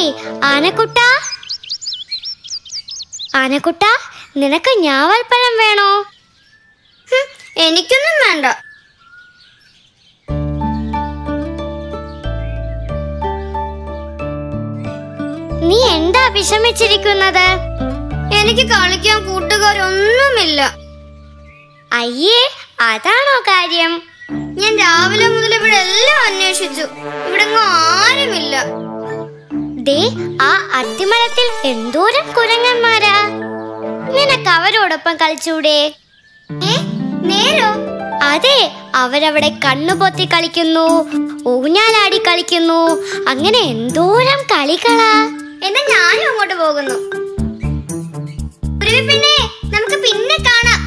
ആനക്കുട്ട ആനക്കുട്ട നിനക്ക് ഞാവൽപ്പഴം വേണോ ഹും, എനിക്കൊന്നും വേണ്ട നീ എന്താ വിഷമിച്ചിരിക്കുന്നത് എനിക്ക് കളിക്കാൻ കൂട്ടുകാരൊന്നുമില്ല അയ്യേ അതാണോ കാര്യം ഞാൻ രാവിലെ മുതൽ ഇവിടെ എല്ലാം അന്വേഷിച്ചു ഇവിടെ ആരുമില്ല ദേ ആ അത്തിമരത്തിൽ എന്തോരം കുരങ്ങന്മാരാ നിനക്ക് അവരോടൊപ്പം കളിച്ചൂടെ ഏ നേരോ അതെ അവരവിടെ കണ്ണുപൊത്തി കളിക്കുന്നു ഊഞ്ഞാലാടി കളിക്കുന്നു അങ്ങനെ എന്തോരം കളികളാ എന്നാ ഞാനും അങ്ങോട്ട് പോകുന്നു കുരുവി പെണ്ണേ, നമുക്ക് പിന്നെ കാണാം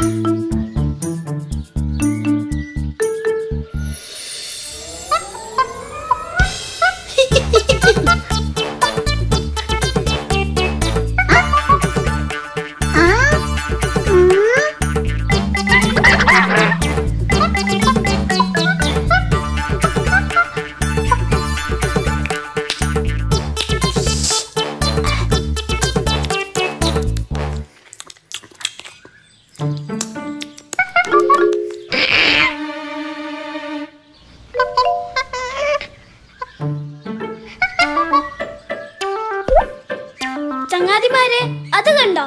ചങ്ങാതിമാരെ അത് കണ്ടോ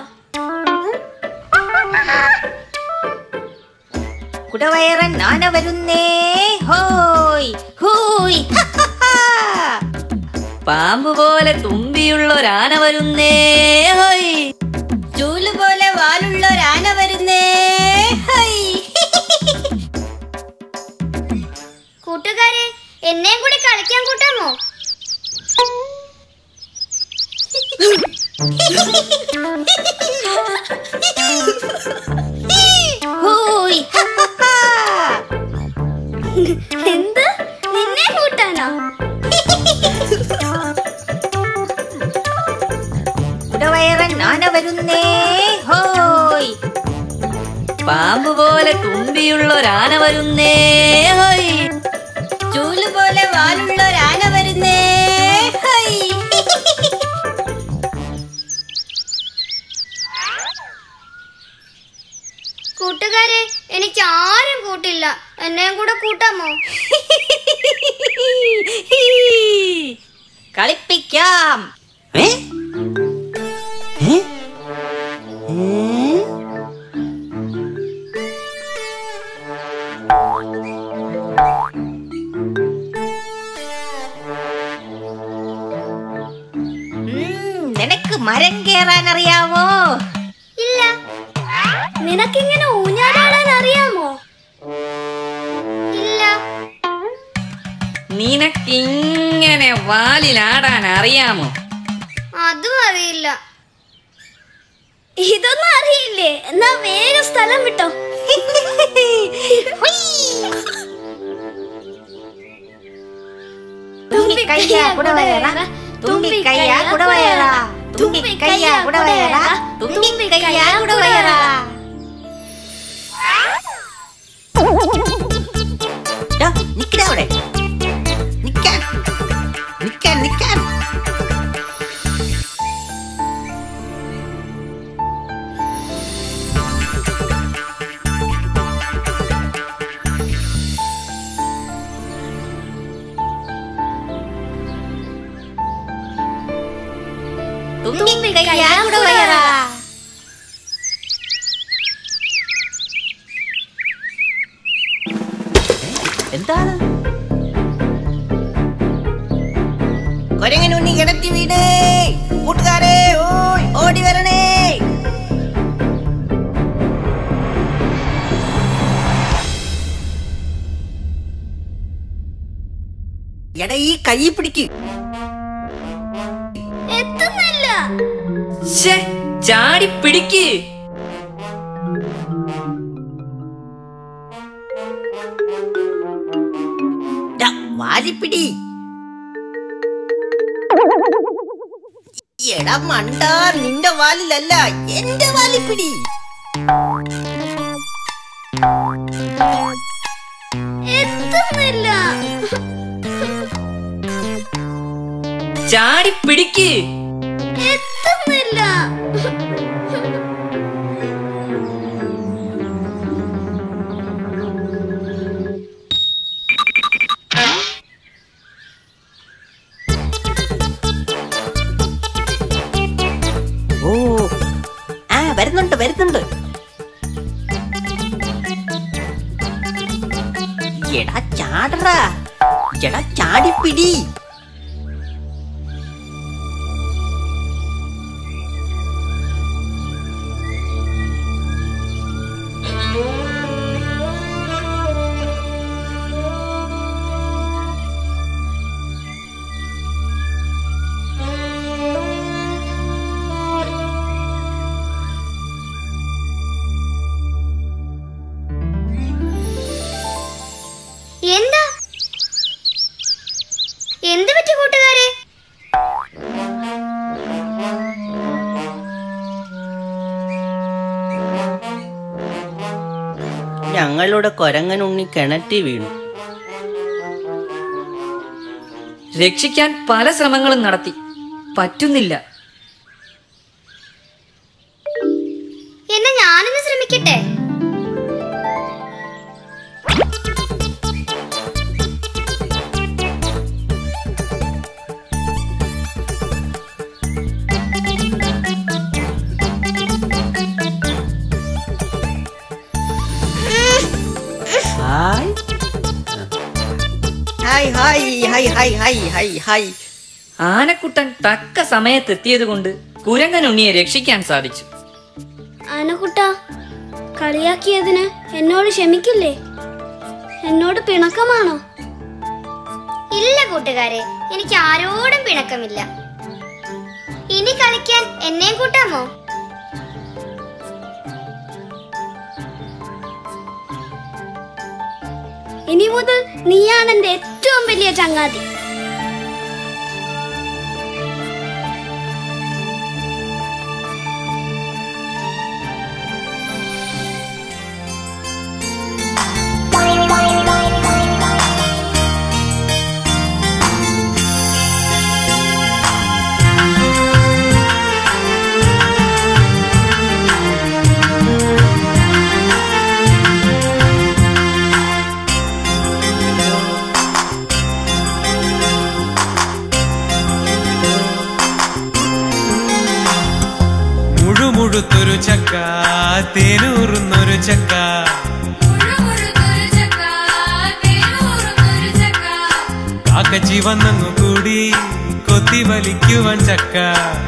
കുടവയറൻ ആന വരുന്നേ ഹോയ് ഹൂയ് പാമ്പ് പോലെ തുമ്പിയുള്ള ഒരാന വരുന്നേ ഹോയ് ചൂല് പോലെ വാലുള്ള ഒരാന വരുന്നേ ഹോയ് കൂട്ടുകാരെ എന്നെയും കൂടി കളിക്കാൻ കൂട്ടാമോ ഹൂയ് എന്ത് നിന്നെ കൂട്ടാനോ കുടവയറൻ ആന വരുന്നേ ഹോയ് പാമ്പ് പോലെ തുമ്പിയുള്ള ഒരാന വരുന്നേ ഹോയ് ചൂല് പോലെ വാലുള്ള ഒരാന വരുന്നേ ഹോയ് കൂട്ടുകാരെ എനിക്ക് ആരും കൂട്ടില്ല എന്നെയും കൂടെ കൂട്ടാമോ കളിപ്പിക്കാം ഏ? ഏ? ഏ? ഉം, നിനക്ക് മരം കേറാൻ അറിയാവോ ഇല്ല നിനക്കിങ്ങനെ ഊഞ്ഞാലാടാൻ അറിയാമോ ഇല്ല നിനക്കിങ്ങനെ വാലിലാടാൻ അറിയാമോ അതും അറിയില്ല ഇതൊന്നും അറിയില്ലേ എന്നാ വേഗം സ്ഥലം വിട്ടോ തുമ്പിക്കയ്യ കുടവയറ തുമ്പിക്കയ്യ കുടവയറ തുമ്പിക്കയ്യ കുടവയറ തുമ്പിക്കയ്യ കുടവയറ ഡാ, നിക്കടാ അവിടെ നിക്കാൻ നിക്കാൻ നിക്കാൻ തുമ്പിക്കയ്യ കുടവയറ എന്താണ് കൊരങ്ങനുണ്ണി കിടത്തി വീട് കൂട്ടുകാരെ ഓയ് ഓടി വരണേ എടാ ഈ കൈ പിടിക്ക് എത്തുന്നില്ല ശ്ശേ, ചാടി പിടിക്ക് ഡാ, വാരിപ്പിടി എടാ മണ്ട നിന്റെ വാലിലല്ല എന്റെ വാലിപ്പിടി എത്തുന്നില്ല ചാടി പിടിക്ക് എത്തുന്നില്ല ഓ ആ വരുന്നുണ്ട് വരുന്നുണ്ട് എടാ ചാടറാ എടാ ചാടിപ്പിടി എന്താ എന്ത് പറ്റി കൂട്ടുകാരെ ഞങ്ങളുടെ കൊരങ്ങനുണ്ണി കിണറ്റി വീണു രക്ഷിക്കാൻ പല ശ്രമങ്ങളും നടത്തി പറ്റുന്നില്ല എന്നാ ഞാനൊന്ന് ശ്രമിക്കട്ടെ ഹായ് ഹായ് ഹായ് ഹായ് ഹായ് ഹായ് ഹായ് ഹായ് ആനക്കുട്ടൻ തക്ക സമയത്തെത്തിയത് കൊണ്ട് കുരങ്ങനുണ്ണിയെ രക്ഷിക്കാൻ സാധിച്ചു ആനക്കുട്ട കളിയാക്കിയതിന് എന്നോട് ക്ഷമിക്കില്ലേ എന്നോട് പിണക്കമാണോ ഇല്ല കൂട്ടുകാരെ എനിക്ക് ആരോടും പിണക്കമില്ല ഇനി കളിക്കാൻ എന്നെയും കൂട്ടാമോ ഇനി മുതൽ നീയാണ് എന്റെ ഏറ്റവും വലിയ ചങ്ങാതി മുഴുമുഴുത്തൊരു ചക്ക തേനൂറുന്നൊരു ചക്ക കാക്കച്ചി വന്നങ്ങു കൂടി കൊത്തി വലിക്കുവാൻ ചക്ക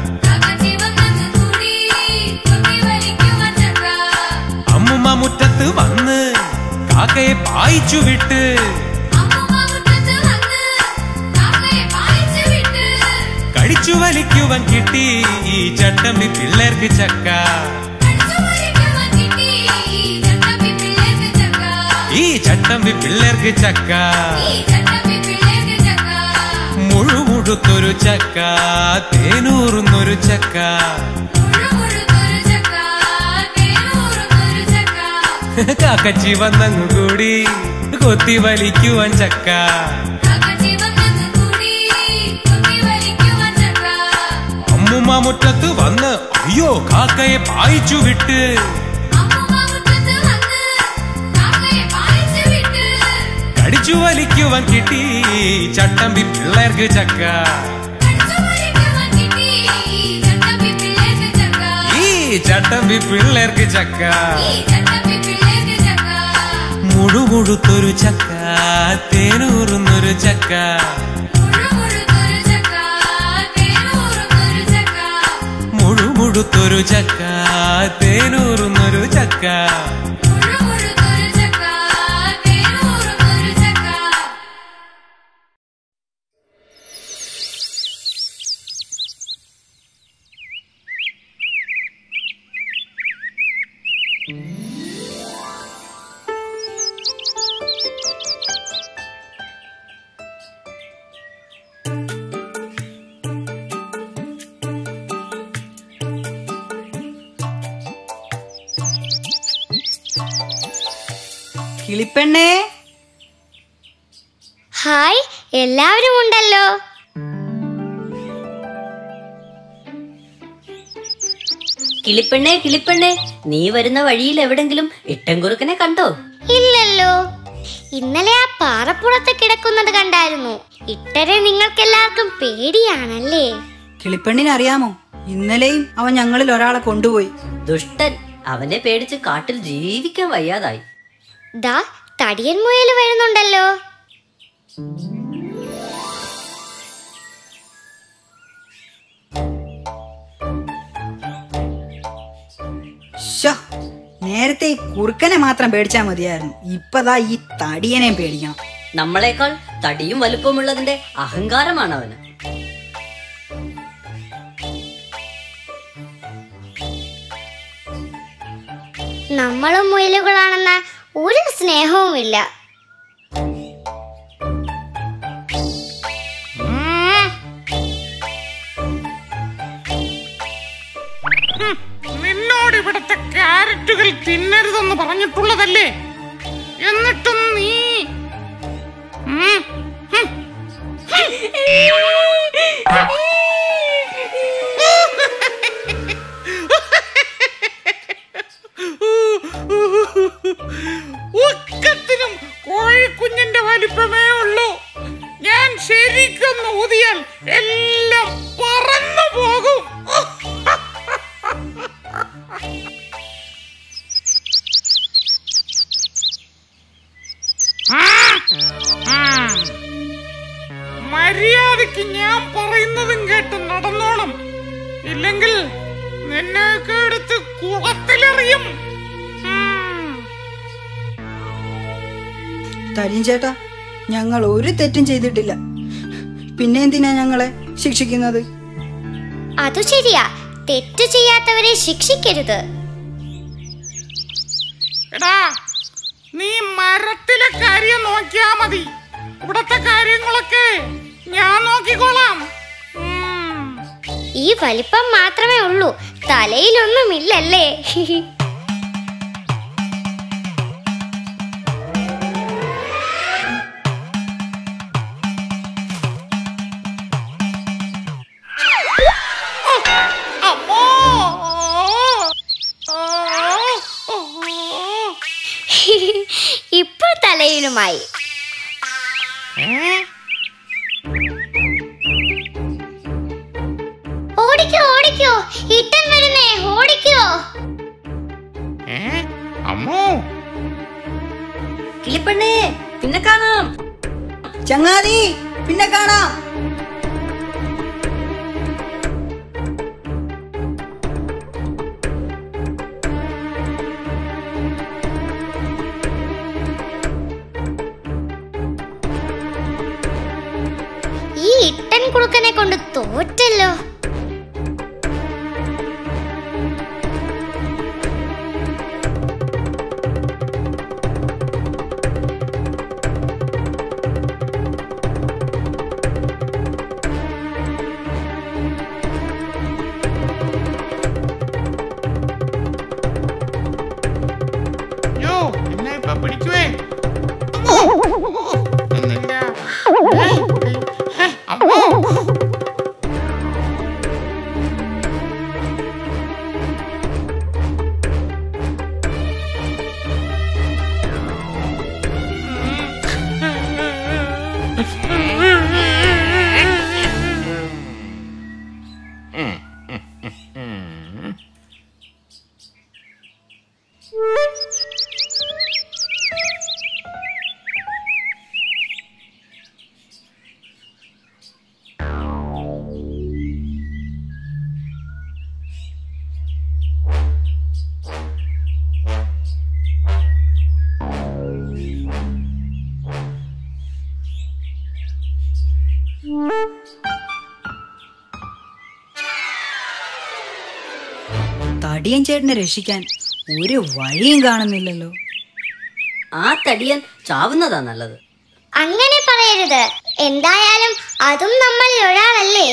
അമ്മുമ്മ മുറ്റത്ത് വന്ന് കാക്കയെ പായിച്ചു വിട്ട് കടിച്ചു വലിക്കുവാൻ കിട്ടി ഈ ചട്ടമ്പി പിള്ളേർക്ക് ചക്ക ഈ ചട്ടമ്പി പിള്ളേർക്ക് ചക്ക മുഴുമുഴുത്തൊരു ചക്ക തേനൂറുന്നൊരു ചക്ക കാക്കച്ചി വന്നങ്ങു കൂടി കൊത്തി വലിക്കുവാൻ ചക്ക അമ്മുമ്മ മുറ്റത്ത് വന്ന് അയ്യോ കാക്കയെ പായിച്ചു വിട്ട് കടിച്ചു വലിക്കുവാൻ കിട്ടി ചട്ടമ്പി പിള്ളേർക്ക് ചക്ക ഈ ചട്ടമ്പി പിള്ളേർക്ക് ചക്ക മുഴുമുഴുത്തൊരു ചക്ക തേനൂറുന്നൊരു ചക്ക മുഴുമുഴുത്തൊരു ചക്ക തേനൂറുന്നൊരു ചക്ക കിളിപ്പെണ്ണേ ഹായ് എല്ലാവരും ഉണ്ടല്ലോ കിളിപ്പെണ്ണേ കിളിപ്പെണ്ണേ നീ വരുന്ന വഴിയിൽ എവിടെങ്കിലും ഇട്ടൻകുറുക്കനെ കണ്ടോ ഇല്ലല്ലോ ഇന്നലെ ആ പാറപ്പുറത്ത് കിടക്കുന്നത് കണ്ടായിരുന്നു ഇട്ടരെ നിങ്ങൾക്കെല്ലാവർക്കും പേടിയാണല്ലേ കിളിപ്പെണ്ണിനെ അറിയാമോ ഇന്നലെയും അവൻ ഞങ്ങളിൽ ഒരാളെ കൊണ്ടുപോയി ദുഷ്ടൻ അവനെ പേടിച്ച് കാട്ടിൽ ജീവിക്കാൻ വയ്യാതായി ദാ തടിയൻ മുയൽ വരുന്നുണ്ടല്ലോ ശ്ശോ, നേരത്തെ ഈ കുറുക്കനെ മാത്രം പേടിച്ചാൽ മതിയായിരുന്നു ഇപ്പതാ ഈ തടിയനെ പേടിക്കണം നമ്മളെക്കാൾ തടിയും വലുപ്പമുള്ളതിന്റെ അഹങ്കാരമാണ് അവന് നമ്മളും മുയലുകളാണെന്ന ഒരു സ്നേഹവുമില്ല നിന്നോട് ഇവിടുത്തെ ക്യാരറ്റുകൾ തിന്നരുതെന്ന് പറഞ്ഞിട്ടുള്ളതല്ലേ എന്നിട്ടും നീ ഉം, ഉം. ഉക്കത്തിനും കോഴിക്കുഞ്ഞിന്റെ വലിപ്പമേ ഉള്ളൂ ഞാൻ ശരിക്കൊന്ന് ഊതിയാൽ എല്ലാം പറന്നു പോകും മര്യാദക്ക് ഞാൻ പറയുന്നതും കേട്ട് നടന്നോണം ഇല്ലെങ്കിൽ നിന്നെയൊക്കെ എടുത്ത് കുളത്തിലെറിയും ഉം. തടിയൻ ചേട്ടാ ഞങ്ങൾ ഒരു തെറ്റും ചെയ്തിട്ടില്ല പിന്നെ എന്തിനാ ഞങ്ങളെ ശിക്ഷിക്കുന്നത് അതു ശരിയാ തെറ്റു ചെയ്യാത്തവരെ ശിക്ഷിക്കരുത് എടാ നീ മരത്തിലെ കാര്യം നോക്കിയാ മതി ഇവിടത്തെ കാര്യങ്ങളൊക്കെ ഞാൻ നോക്കിക്കോളാം ഉം. ഈ വലിപ്പം മാത്രമേ ഉള്ളൂ തലയിലൊന്നുമില്ലല്ലേ അമ്മോ ആ, ഓ. ഇപ്പൊ തലയിലുമായി ഏ? ഓടിക്കോ ഓടിക്കോ ഇട്ടൻ വരുന്നേ ഓടിക്കോ ഏ? അമ്മോ കിളിപ്പെണ്ണേ പിന്നെ കാണാം ചങ്ങാതി പിന്നെ കാണാം ഈ ഇട്ടൻ കുറുക്കനെ കൊണ്ട് തോറ്റല്ലോ യോ എന്നെ ഇപ്പൊ പിടിക്കുവേ എന്നില്ല. ഏ? ഏ? അമ്മോ തടിയൻ ചേട്ടനെ രക്ഷിക്കാൻ ഒരു വഴിയും കാണുന്നില്ലല്ലോ ആ തടിയൻ ചാവുന്നതാ നല്ലത് അങ്ങനെ പറയരുത് എന്തായാലും അതും നമ്മളിൽ ഒരാളല്ലേ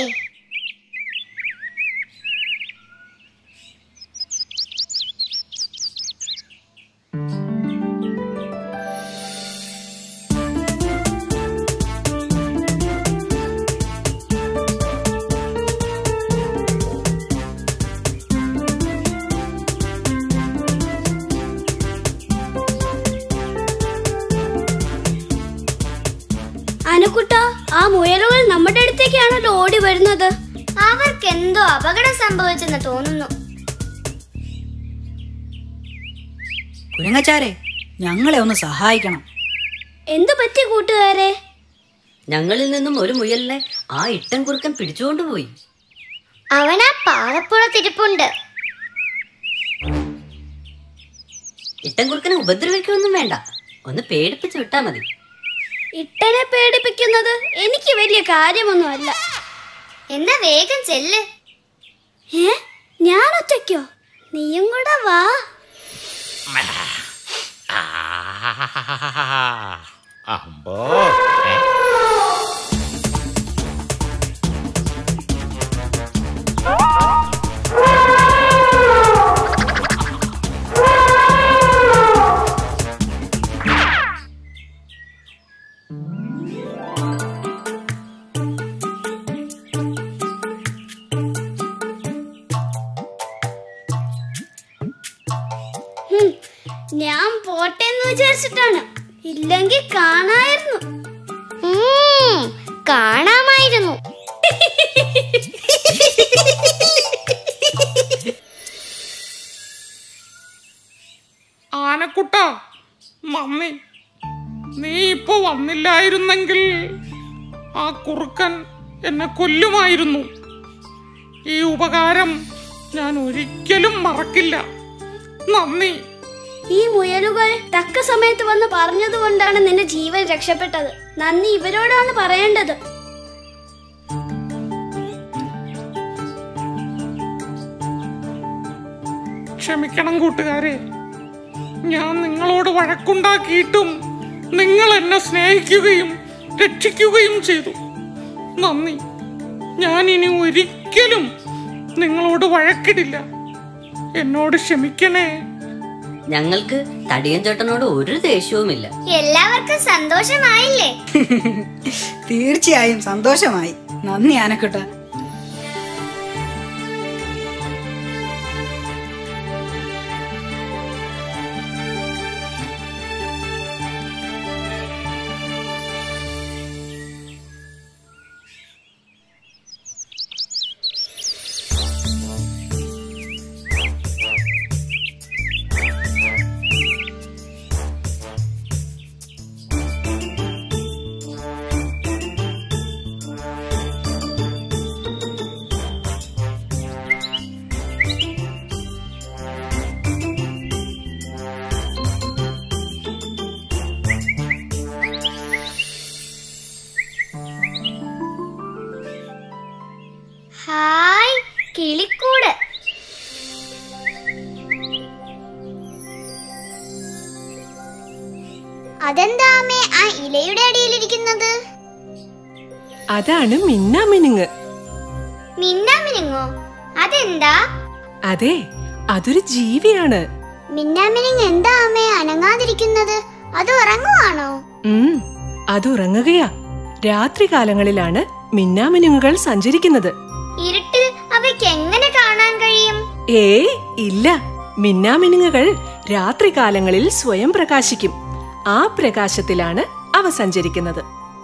മുയലുകൾ നമ്മുടെ അടുത്തേക്കാണല്ലോ ഓടി വരുന്നത് അവർക്ക് എന്തോ അപകടം സംഭവിച്ചെന്ന് തോന്നുന്നു കുരങ്ങച്ചാരെ ഞങ്ങളെ ഒന്ന് സഹായിക്കണം എന്തു പറ്റി കൂട്ടുകാരെ ഞങ്ങളിൽ നിന്നും ഒരു മുയലിനെ ആ ഇട്ടൻ കുറുക്കൻ പിടിച്ചുകൊണ്ടുപോയി അവൻ ആ പാറപ്പുറത്തിരിപ്പുണ്ട് ഇട്ടൻ കുറുക്കനെ ഉപദ്രവിക്കൊന്നും വേണ്ട ഒന്ന് പേടിപ്പിച്ച് വിട്ടാ മതി ഇട്ടനെ പേടിപ്പിക്കുന്നത് എനിക്ക് വലിയ കാര്യമൊന്നുമല്ല എന്നാ വേഗം ചെല്ല് ഏ ഞാൻ ഒറ്റയ്ക്കോ നീയും കൂടെ വാ അമ്പോ ഏ? ഹും, ഞാൻ പോട്ടെ എന്ന് വിചാരിച്ചിട്ടാണ് ഇല്ലെങ്കിൽ കാണായിരുന്നു ഉം, കാണാമായിരുന്നു ആനക്കുട്ട നന്ദി നീ ഇപ്പൊ വന്നില്ലായിരുന്നെങ്കിൽ ആ കുറുക്കൻ എന്നെ കൊല്ലുമായിരുന്നു ഈ ഉപകാരം ഞാൻ ഒരിക്കലും മറക്കില്ല നന്ദി ഈ മുയലുകൾ തക്ക സമയത്ത് വന്ന് പറഞ്ഞതുകൊണ്ടാണ് നിന്റെ ജീവൻ രക്ഷപ്പെട്ടത് നന്ദി ഇവരോടാണ് പറയേണ്ടത് ക്ഷമിക്കണം കൂട്ടുകാരെ ഞാൻ നിങ്ങളോട് വഴക്കുണ്ടാക്കിയിട്ടും നിങ്ങൾ എന്നെ സ്നേഹിക്കുകയും രക്ഷിക്കുകയും ചെയ്തു നന്ദി ഞാൻ ഇനി ഒരിക്കലും നിങ്ങളോട് വഴക്കിടില്ല എന്നോട് ക്ഷമിക്കണേ ഞങ്ങൾക്ക് തടിയൻ ചേട്ടനോട് ഒരു ദേഷ്യവുമില്ല എല്ലാവർക്കും സന്തോഷമായില്ലേ തീർച്ചയായും സന്തോഷമായി നന്ദി ആനക്കുട്ട ഹായ് കിളിക്കൂട് അതെന്താ അമ്മേ ആ ഇലയുടെ അടിയിലിരിക്കുന്നത് അതാണ് മിന്നാമിനുങ്ങ് മിന്നാമിനിങ്ങോ അതെന്താ അതെ അതൊരു ജീവിയാണ് മിന്നാമിനിങ് എന്താ അമ്മേ അനങ്ങാതിരിക്കുന്നത് അത് ഉറങ്ങുവാണോ ഉം അത് ഉറങ്ങുകയാ രാത്രികാലങ്ങളിലാണ് മിന്നാമിനുങ്ങുകൾ സഞ്ചരിക്കുന്നത് ഇരുട്ടിൽ അവയ്ക്ക് എങ്ങനെ കാണാൻ കഴിയും ഏ ഇല്ല മിന്നാമിനുങ്ങുകൾ രാത്രികാലങ്ങളിൽ സ്വയം പ്രകാശിക്കും ആ പ്രകാശത്തിലാണ് അവ സഞ്ചരിക്കുന്നത്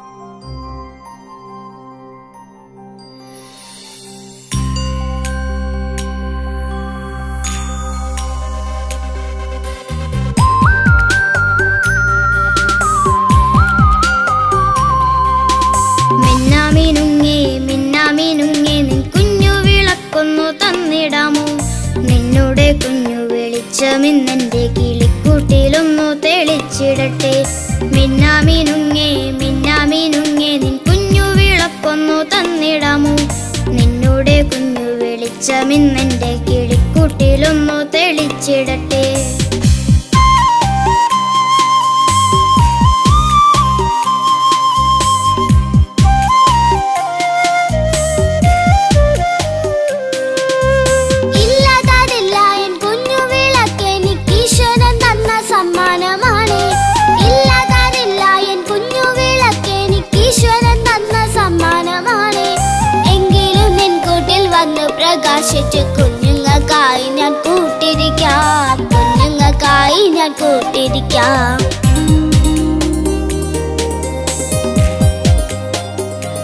മിന്നാമിനുങ്ങേ മിന്നാമിനുങ്ങേ നിൻ കുഞ്ഞു വിളക്കൊന്നു തന്നിടാമോ നിന്നുടെ കുഞ്ഞു വെളിച്ചമിന്നെന്റെ കിളിക്കൂട്ടിലൊന്നു തെളിച്ചിടട്ടെ മിന്നാമിനുങ്ങേ മിന്നാമിനുങ്ങേ നിൻ കുഞ്ഞു വിളക്കൊന്നു തന്നിടാമോ നിന്നുടെ കുഞ്ഞു വെളിച്ചമിന്നെന്റെ കിളിക്കൂട്ടിലൊന്നു തെളിച്ചിടട്ടെ ഇല്ലാതാരില്ല എൻ കുഞ്ഞു വിളക്ക് എനിക്ക് ഈശ്വരൻ തന്ന സമ്മാനമാണ് ഇല്ലാതാരില്ല എൻ കുഞ്ഞു വിളക്ക് എനിക്ക് ഈശ്വരൻ തന്ന സമ്മാനമാണ് എങ്കിലും നിൻ കൂട്ടിൽ വന്ന് പ്രകാശിച്ച് കുഞ്ഞുങ്ങൾക്കായി ഞാൻ കൂട്ടിരിക്കാം കുഞ്ഞുങ്ങൾക്കായി ഞാൻ കൂട്ടിരിക്കാം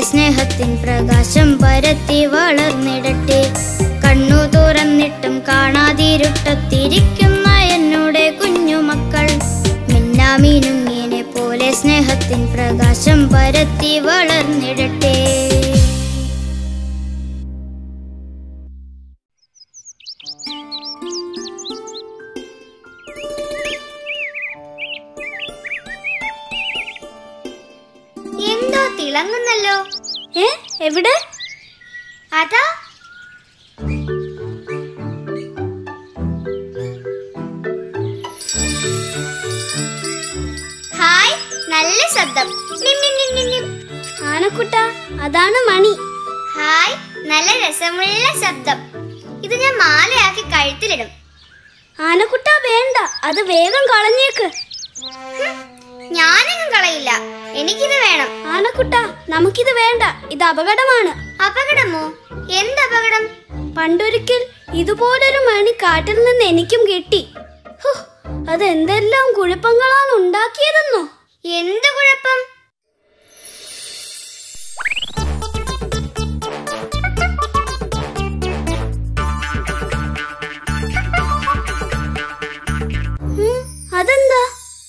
സ്നേഹത്തിൻ പ്രകാശം പരത്തി വളർന്നിടട്ടെ കണ്ണു തുറന്നിട്ടും കാണാതിരുട്ടത്തിരിക്കുന്ന എന്നോടെ കുഞ്ഞുമക്കൾ മിന്നാമീനുങ്ങിനെ പോലെ സ്നേഹത്തിൻ പ്രകാശം പരത്തി വളർന്നിടട്ടെ എന്തോ തിളങ്ങുന്നല്ലോ ഏ എവിടെ അതാ ഹായ് നല്ല ശബ്ദം നിം, നിം, നിം, നിം, നിം. ആനക്കുട്ട അതാണ് മണി ഹായ് നല്ല രസമുള്ള ശബ്ദം ഇത് ഞാൻ മാലയാക്കി കഴുത്തിലിടും ആനക്കുട്ട വേണ്ട അത് വേഗം കളഞ്ഞേക്ക് ഞാനൊന്നും കളയില്ല എനിക്കിത് വേണം ആനക്കുട്ട നമുക്കിത് വേണ്ട ഇത് അപകടമാണ് അപകടമോ എന്ത് അപകടം പണ്ടൊരിക്കൽ ഇതുപോലൊരു മണി കാട്ടിൽ നിന്ന് എനിക്കും കിട്ടി ഹോ, അതെന്തെല്ലാം കുഴപ്പങ്ങളാണ് ഉണ്ടാക്കിയതെന്നോ എന്ത് കുഴപ്പം ഉം, അതെന്താ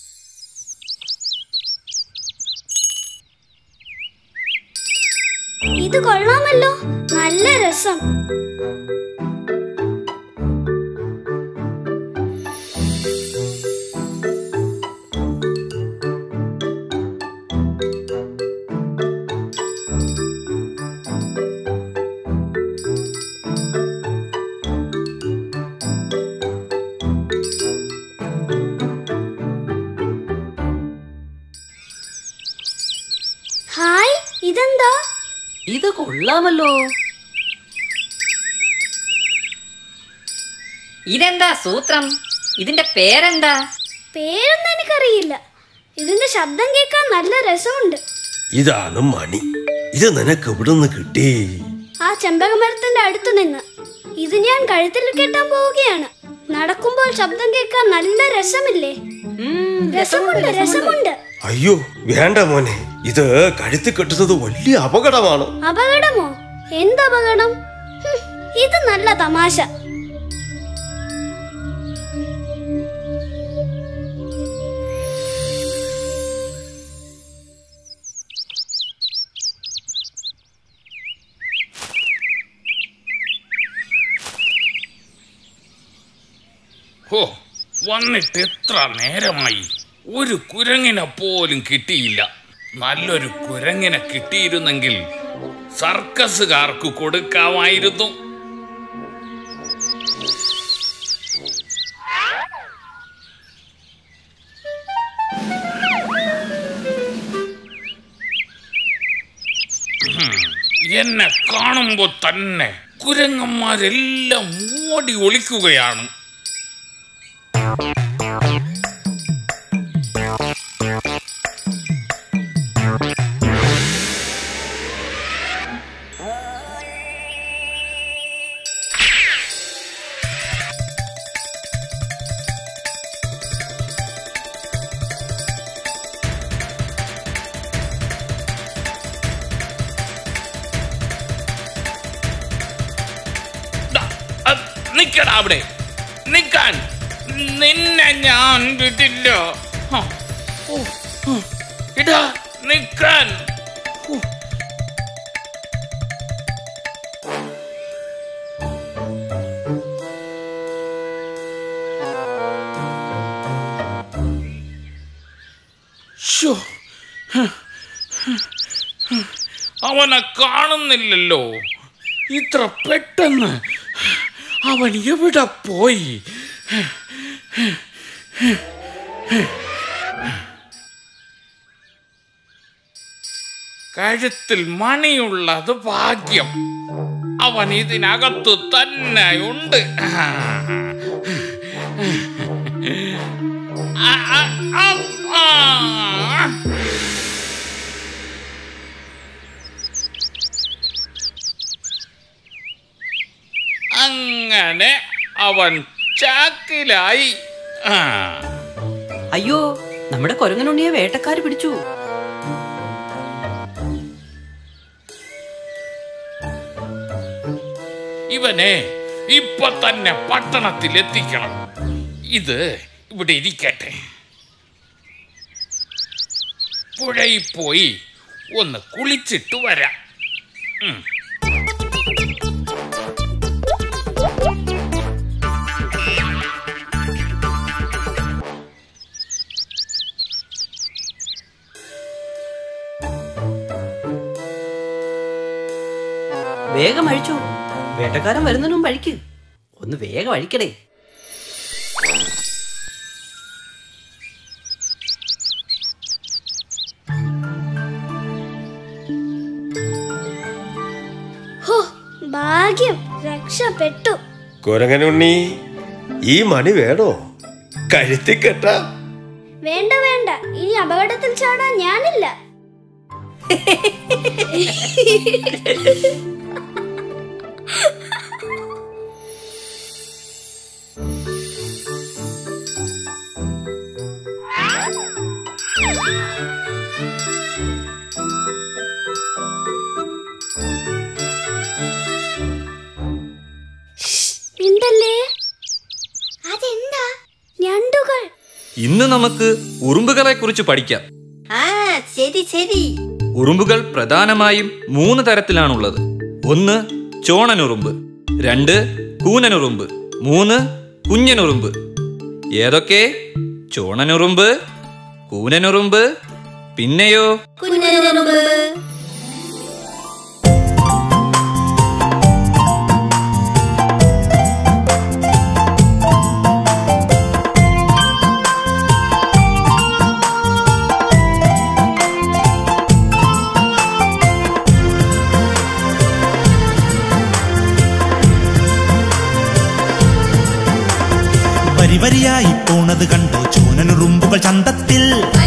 ഇത് കൊള്ളാമല്ലോ നല്ല രസം ഹായ് ഇതെന്താ ഇത് കൊള്ളാമല്ലോ ഇതെന്താ സൂത്രം ഇതിന്റെ പേരെന്താ പേരൊന്നും എനിക്കറിയില്ല ഇതിന്റെ ശബ്ദം കേൾക്കാൻ നല്ല രസമുണ്ട് ഇതാണ് മണി ഇത് നിനക്ക് എവിടുന്ന് കിട്ടി ആ ചെമ്പകമരത്തിന്റെ അടുത്ത് നിന്ന് ഇത് ഞാൻ കഴുത്തിൽ കെട്ടാൻ പോവുകയാണ് നടക്കുമ്പോൾ ശബ്ദം കേൾക്കാൻ നല്ല രസമില്ലേ രസമുണ്ട് രസമുണ്ട് അയ്യോ വേണ്ട മോനെ ഇത് കഴുത്തി കെട്ടുന്നത് വലിയ അപകടമാണ് അപകടമോ എന്ത് അപകടം ഹും, ഇത് നല്ല തമാശ ഹോ വന്നിട്ട് എത്ര നേരമായി ഒരു കുരങ്ങിനെ പോലും കിട്ടിയില്ല നല്ലൊരു കുരങ്ങിനെ കിട്ടിയിരുന്നെങ്കിൽ സർക്കസുകാർക്ക് കൊടുക്കാമായിരുന്നു ഹും, എന്നെ കാണുമ്പോ തന്നെ കുരങ്ങന്മാരെല്ലാം ഓടി ഒളിക്കുകയാണ് ദാ, അത് നിക്കടാ അവിടെ നിക്കാൻ നിന്നെ ഞാൻ വിടില്ല ഹ, ഓ, ഹ, ഇടാ നിക്കാൻ ഹോ. ശ്ശോ. ഹ, ഹ, ഹ. അവനെ കാണുന്നില്ലല്ലോ ഇത്ര പെട്ടെന്ന് അവൻ എവിടെ പോയി കഴുത്തിൽ മണിയുള്ളത് ഭാഗ്യം അവൻ ഇതിനകത്തു തന്നെ ഉണ്ട് ആ, ആ, ആ, ആ. അങ്ങനെ അവൻ ചാക്കിലായി ആ അയ്യോ നമ്മുടെ കൊരങ്ങനുണ്ണിയെ വേട്ടക്കാര് പിടിച്ചു ഇവനെ ഇപ്പൊ തന്നെ പട്ടണത്തിൽ എത്തിക്കണം ഇത് ഇവിടെ ഇരിക്കട്ടെ പുഴയിൽ പോയി ഒന്ന് കുളിച്ചിട്ട് വരാം ഉം. വേഗം അഴിച്ചു വേട്ടക്കാരൻ വരുന്നതിന് മുമ്പ് അഴിക്ക് ഒന്ന് വേഗം അഴിക്കടേ ഹോ ഭാഗ്യം രക്ഷപ്പെട്ടു കുരങ്ങനുണ്ണി ഈ മണി വേണോ കഴുത്തി കെട്ടാ വേണ്ട വേണ്ട ഇനി അപകടത്തിൽ ചാടാൻ ഞാനില്ല ഉണ്ടല്ലേ അതെന്താ ഞണ്ടുകൾ ഇന്ന് നമുക്ക് ഉറുമ്പുകളെ കുറിച്ച് പഠിക്കാം ആ ശരി ശരി ഉറുമ്പുകൾ പ്രധാനമായും മൂന്ന് തരത്തിലാണുള്ളത് ഒന്ന് ചോണനുറുമ്പ് രണ്ട് കൂനനുറുമ്പ് മൂന്ന് കുഞ്ഞനുറുമ്പ് ഏതൊക്കെ ചോണനുറുമ്പ് കൂനനുറുമ്പ് പിന്നെയോ കുഞ്ഞനുറുമ്പ് വരിവരിയായി പോണത് കണ്ടോ ചോനനുറുമ്പുകൾ ചന്തത്തിൽ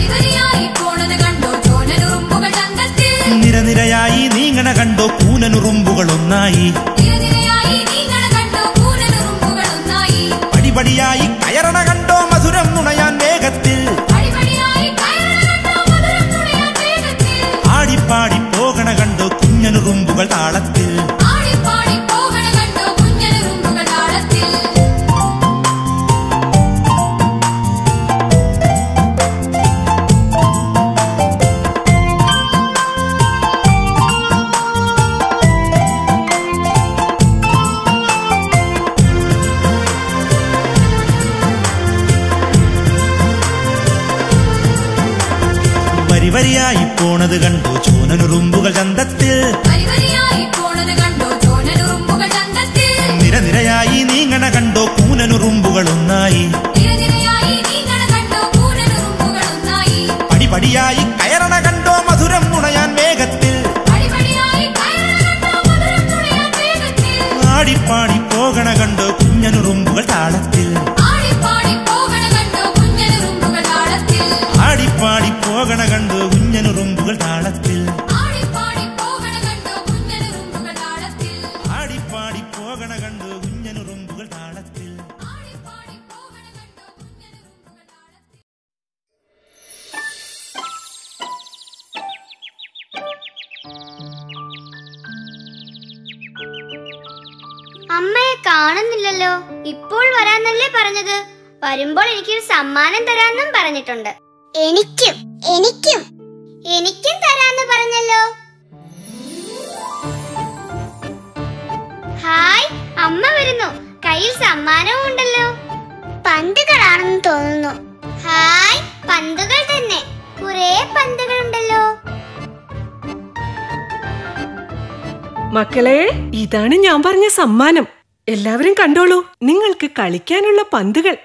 നിരനിരയായി നീങ്ങണ കണ്ടോ കൂനനുറുമ്പുകൾ ഒന്നായി പടിപടിയായി കയറണ കണ്ടോ മധുരം നുണയാൻ വേഗത്തിൽ ആടിപ്പാടി പോകണ കണ്ടോ കുഞ്ഞനുറുമ്പുകൾ താളത്തിൽ വരിവരിയായി പോണത് കണ്ടോ ചോനനുറുമ്പുകൾ ചന്തത്തിൽ നിരനിരയായി നീങ്ങണ കണ്ടോ കൂനനുറുമ്പുകൾ ഒന്നായി പടിപടിയായി കയറണ കണ്ടോ മധുരം നുണയാൻ വേഗത്തിൽ ആടിപ്പാടി പോകണ കണ്ടോ കുഞ്ഞനുറുമ്പുകൾ താളത്തിൽ ആടിപ്പാടി പോകണ കണ്ടോ കുഞ്ഞനുറുമ്പുകൾ താളത്തിൽ ആടിപ്പാടി പോകണ കണ്ടോ കുഞ്ഞനുറുമ്പുകൾ താളത്തിൽ അമ്മയെ കാണുന്നില്ലല്ലോ ഇപ്പോൾ വരാന്നല്ലേ പറഞ്ഞത് വരുമ്പോൾ എനിക്കൊരു സമ്മാനം തരാന്നും പറഞ്ഞിട്ടുണ്ട് എനിക്കും എനിക്കും എനിക്കും തരാന്ന് പറഞ്ഞല്ലോ ഹായ് അമ്മ വരുന്നു കയ്യിൽ സമ്മാനവും ഉണ്ടല്ലോ പന്തുകളാണെന്ന് തോന്നുന്നു ഹായ് പന്തുകൾ തന്നെ കുറെ പന്തുകൾ ഉണ്ടല്ലോ മക്കളെ ഇതാണ് ഞാൻ പറഞ്ഞ സമ്മാനം എല്ലാവരും കണ്ടോളൂ നിങ്ങൾക്ക് കളിക്കാനുള്ള പന്തുകൾ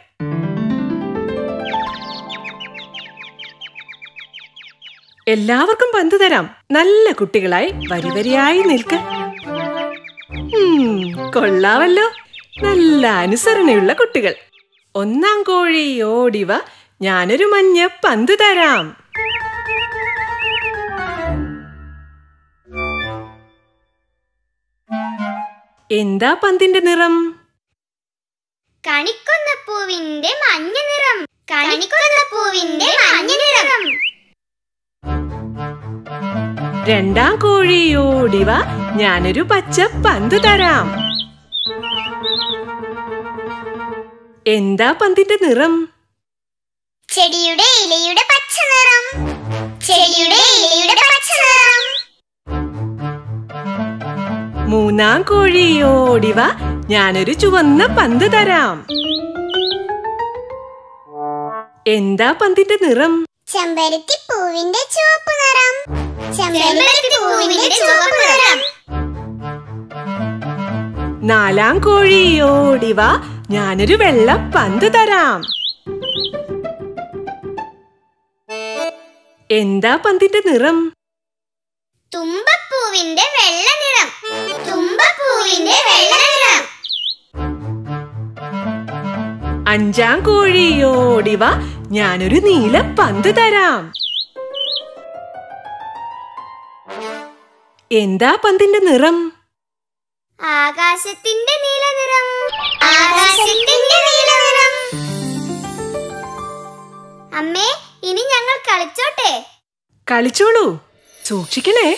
എല്ലാവർക്കും പന്ത് തരാം നല്ല കുട്ടികളായി വരിവരിയായി നിൽക്ക ഉം, കൊള്ളാവല്ലോ നല്ല അനുസരണയുള്ള കുട്ടികൾ ഒന്നാം കോഴി ഓടിവ ഞാനൊരു മഞ്ഞ പന്ത് തരാം എന്താ പന്തിന്റെ നിറം കണിക്കൊന്ന പൂവിന്റെ മഞ്ഞ നിറം കണിക്കൊന്ന പൂവിന്റെ മഞ്ഞ നിറം രണ്ടാം കോഴി ഓടിവ ഞാനൊരു പച്ച പന്ത് തരാം എന്താ പന്തിന്റെ നിറം ചെടിയുടെ ഇലയുടെ പച്ച നിറം ചെടിയുടെ ഇലയുടെ പച്ച നിറം മൂന്നാം കോഴി ഓടിവ ഞാനൊരു ചുവന്ന പന്ത് തരാം എന്താ പന്തിന്റെ നിറം ചെമ്പരത്തി പൂവിന്റെ ചുവപ്പ് നിറം ചെമ്പരത്തി പൂവിന്റെ ചുവപ്പ് നിറം നാലാം കോഴി ഓടിവ ഞാനൊരു വെള്ള പന്ത് തരാം എന്താ പന്തിന്റെ നിറം തുമ്പപ്പൂവിന്റെ വെള്ള നിറം തുമ്പപ്പൂവിന്റെ വെള്ള നിറം അഞ്ചാം കോഴി ഓടിവ ഞാനൊരു നീല പന്ത് തരാം എന്താ പന്തിന്റെ നിറം ആകാശത്തിന്റെ നീല നിറം ആകാശത്തിന്റെ നീല നിറം അമ്മേ ഇനി ഞങ്ങൾ കളിച്ചോട്ടെ കളിച്ചോളൂ സൂക്ഷിക്കണേ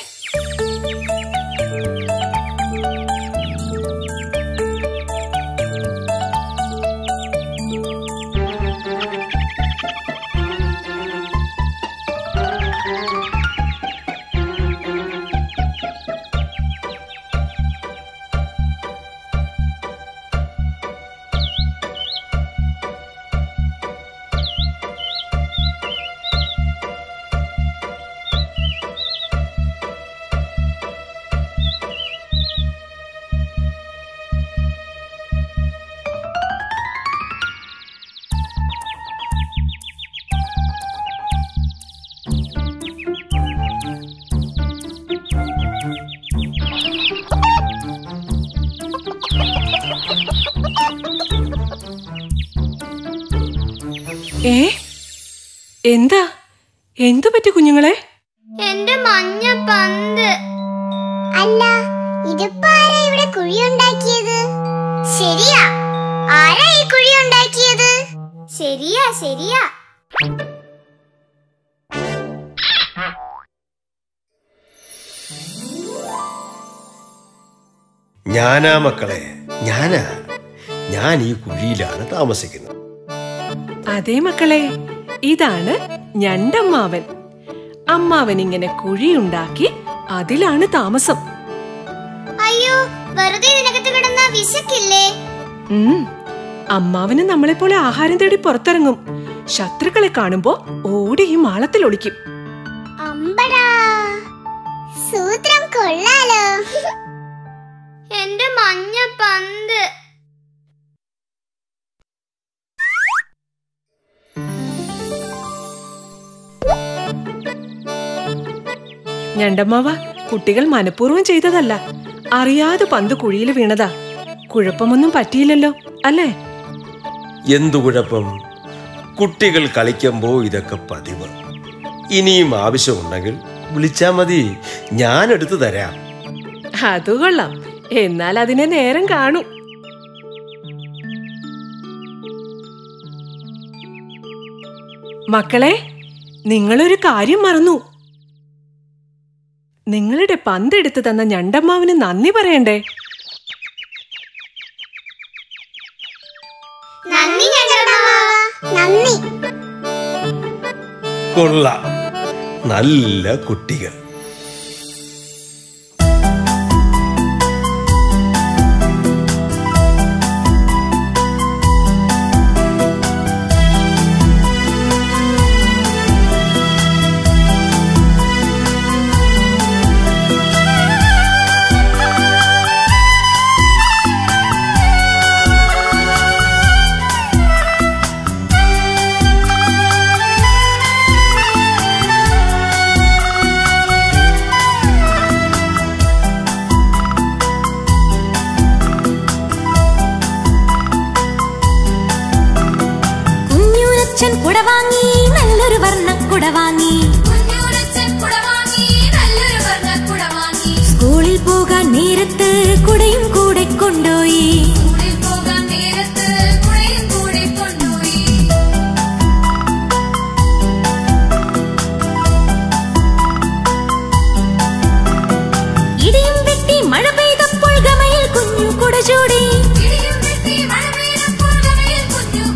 ഏ എന്താ എന്തു പറ്റി കുഞ്ഞുങ്ങളെ എന്റെ മഞ്ഞ പന്ത് അല്ല ഇതിപ്പോ ആരാ ഇവിടെ കുഴിയുണ്ടാക്കിയത് ശരിയാ ആരാ ഈ കുഴിയുണ്ടാക്കിയത് ശരിയാ ശരിയാ ഞാനാ മക്കളെ ഞാനാ ഞാൻ ഈ കുഴിയിലാണ് താമസിക്കുന്നത് അതേ മക്കളെ ഇതാണ് ഞണ്ടമ്മാവൻ അമ്മാവൻ ഇങ്ങനെ കുഴിയുണ്ടാക്കി അതിലാണ് താമസം അയ്യോ വെറുതെ ഇതിനകത്ത് കിടന്ന വിശക്കില്ലേ ഉം അമ്മാവന് നമ്മളെപ്പോലെ ആഹാരം തേടി പുറത്തിറങ്ങും ശത്രുക്കളെ കാണുമ്പോ ഓടി ഈ മാളത്തിൽ ഒളിക്കും അമ്പടാ സൂത്രം കൊള്ളാലോ എന്റെ മഞ്ഞ പന്ത് ഞണ്ടമ്മാവ കുട്ടികൾ മനഃപൂർവ്വം ചെയ്തതല്ല അറിയാതെ പന്ത് കുഴിയിൽ വീണതാ കുഴപ്പമൊന്നും പറ്റിയില്ലല്ലോ അല്ലേ എന്തു കുഴപ്പം കുട്ടികൾ കളിക്കുമ്പോ ഇതൊക്കെ പതിവ് ഇനിയും ആവശ്യമുണ്ടെങ്കിൽ വിളിച്ചാ മതി ഞാൻ എടുത്തു തരാം അത് കൊള്ളാം എന്നാൽ അതിനെ നേരം കാണും മക്കളെ നിങ്ങളൊരു കാര്യം മറന്നു നിങ്ങളുടെ പന്തെടുത്ത് തന്ന ഞണ്ടമ്മാവിന് നന്ദി പറയണ്ടേ നന്ദി നന്ദി കൊള്ളാം നല്ല കുട്ടികൾ കുഞ്ഞൂരച്ഛൻ കുട വാങ്ങി നല്ലൊരു വർണ്ണ കുട വാങ്ങി സ്കൂളിൽ പോകാൻ നേരത്ത് കുടയും കൂടെ കൊണ്ടുപോയി ഇടിയും വെട്ടി മഴ പെയ്തപ്പോൾ ഗമയിൽ കുഞ്ഞു കുട ചൂടി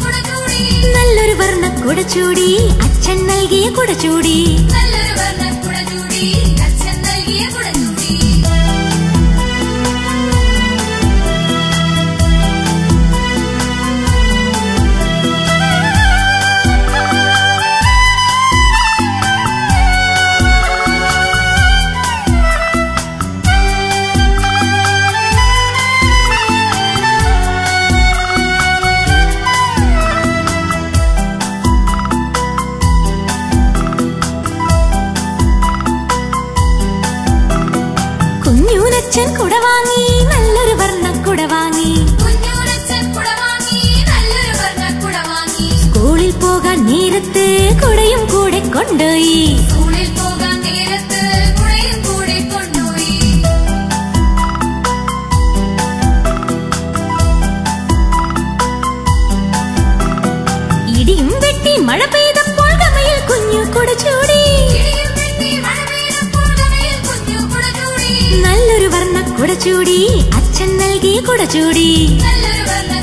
കുടച്ചൂടി അച്ഛൻ നൽകിയ കുടച്ചൂടി നല്ലൊരു വർണ്ണ കുടചൂടി അച്ഛൻ നൽകിയ കുടചൂടി കുഞ്ഞൂനച്ഛൻ കുട വാങ്ങി നല്ലൊരു വർണ്ണ കുട വാങ്ങി കുഞ്ഞൂരച്ഛൻ കുട വാങ്ങി നല്ലൊരു വർണ്ണ കുട വാങ്ങി സ്കൂളിൽ പോകാൻ നേരത്ത് കുടയും കൂടെ കൊണ്ടുപോയി സ്കൂളിൽ പോകാൻ നേരത്ത് കുടയും കൂടെ കൊണ്ടുപോയി ഇടിയും വെട്ടി മഴ പെയ്തപ്പോൾ ഗമയിൽ കുഞ്ഞു കുട ചൂടി ഇടിയും വെട്ടി മഴ പെയ്തപ്പോൾ ഗമയിൽ കുഞ്ഞു കുടചൂടി നല്ലൊരു വർണ്ണ കുട ചൂടി അച്ഛൻ നൽകിയ കുട ചൂടി നല്ലൊരു വർണ്ണ